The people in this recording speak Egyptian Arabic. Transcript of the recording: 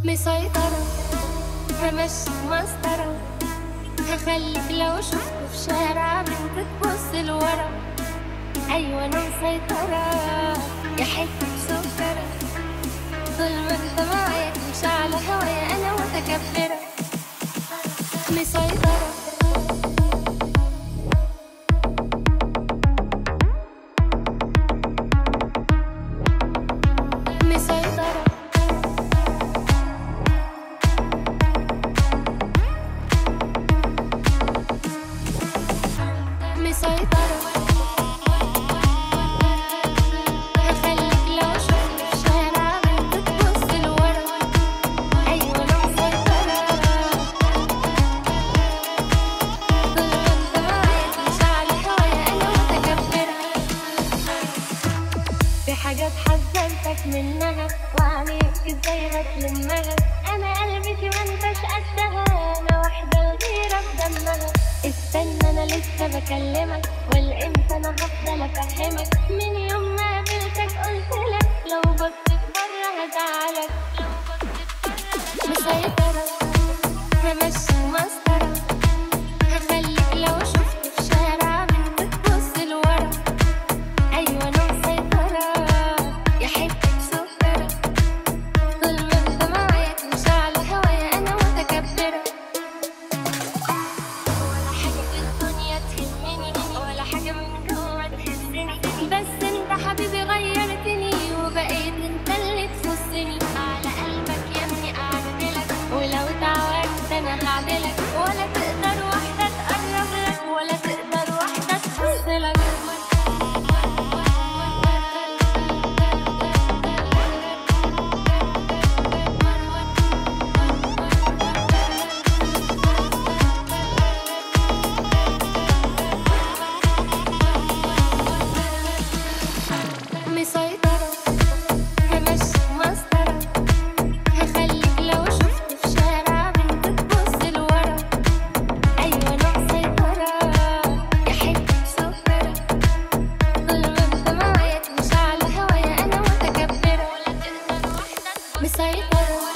مسيطرة همشي مسطرة هخليك لو شفت في شارع بنت تبص لورا أيوة أنا مسيطرة يا حتة مسكرة طول ما انت معايا تمشي على هوايا أنا متكبرة مسيطرة مسيطرة مسيطرة هخليك لو شفت في شارع بنت تبص لورا أيوة أنا مسيطرة طول ما انت معايا تمشي على هوايا أنا متكبرة في حاجات حذرتك منها وعليك ازاي هتلمها انا قلبتي ما انتش قدها انا واحده الغيره في دمها استنى انا لسه بكلمك والامتى انا هفضل افهمك من يوم ما قابلتك قلت لك لو بصيت بره هزعلك لو بصيت بره مسيطره همشي مسطره هخليك لو شفت في شارع بنت تبص لورا أيوة أنا مسيطرة يا حتة مسكرة طول ما انت معايا تمشي على هوايا أنا متكبرة ولا حاجة في الدنيا تهمني ولا حاجة من جوا تهزني بس انت حبيبي غيرتني وبقيت انت اللي تخصني على قلبك يا ابني أعدلك ولو اتعودت أنا هعدلك ولا تقدر واحدة تقرب لك ولا تقدر واحدة تبص لك مسيطرة همشي مسطرة هخليك لو شفت في شارع بنت تبص لورا أيوة أنا مسيطرة يا حتة مسكرة طول ما انت معايا تمشي على هوايا أنا متكبرة ولا تقدر واحدة مسيطرة